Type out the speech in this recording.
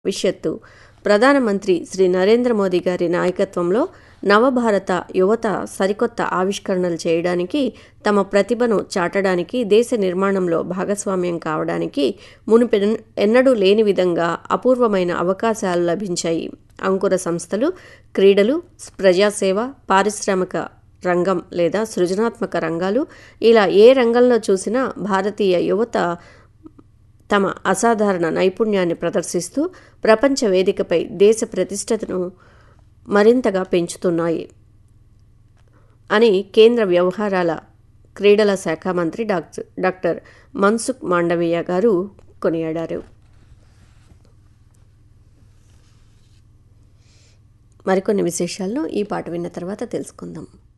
భవిష్యత్తు ప్రధానమంత్రి శ్రీ నరేంద్ర మోదీ గారి నాయకత్వంలో నవభారత యువత సరికొత్త ఆవిష్కరణలు చేయడానికి తమ ప్రతిభను చాటడానికి దేశ నిర్మాణంలో భాగస్వామ్యం కావడానికి మునుపెన్ ఎన్నడూ లేని విధంగా అపూర్వమైన అవకాశాలు లభించాయి అంకుర సంస్థలు క్రీడలు ప్రజాసేవ పారిశ్రామిక రంగం లేదా సృజనాత్మక రంగాలు ఇలా ఏ రంగంలో చూసినా భారతీయ యువత తమ అసాధారణ నైపుణ్యాన్ని ప్రదర్శిస్తూ ప్రపంచ వేదికపై దేశ ప్రతిష్టతను మరింతగా పెంచుతున్నాయి అని కేంద్ర వ్యవహారాల క్రీడల శాఖ మంత్రి డాక్టర్ డాక్టర్ మన్సుఖ్ మాండవీయ గారు కొనియాడారు మరికొన్ని విశేషాలను ఈ పాట విన్న తర్వాత తెలుసుకుందాం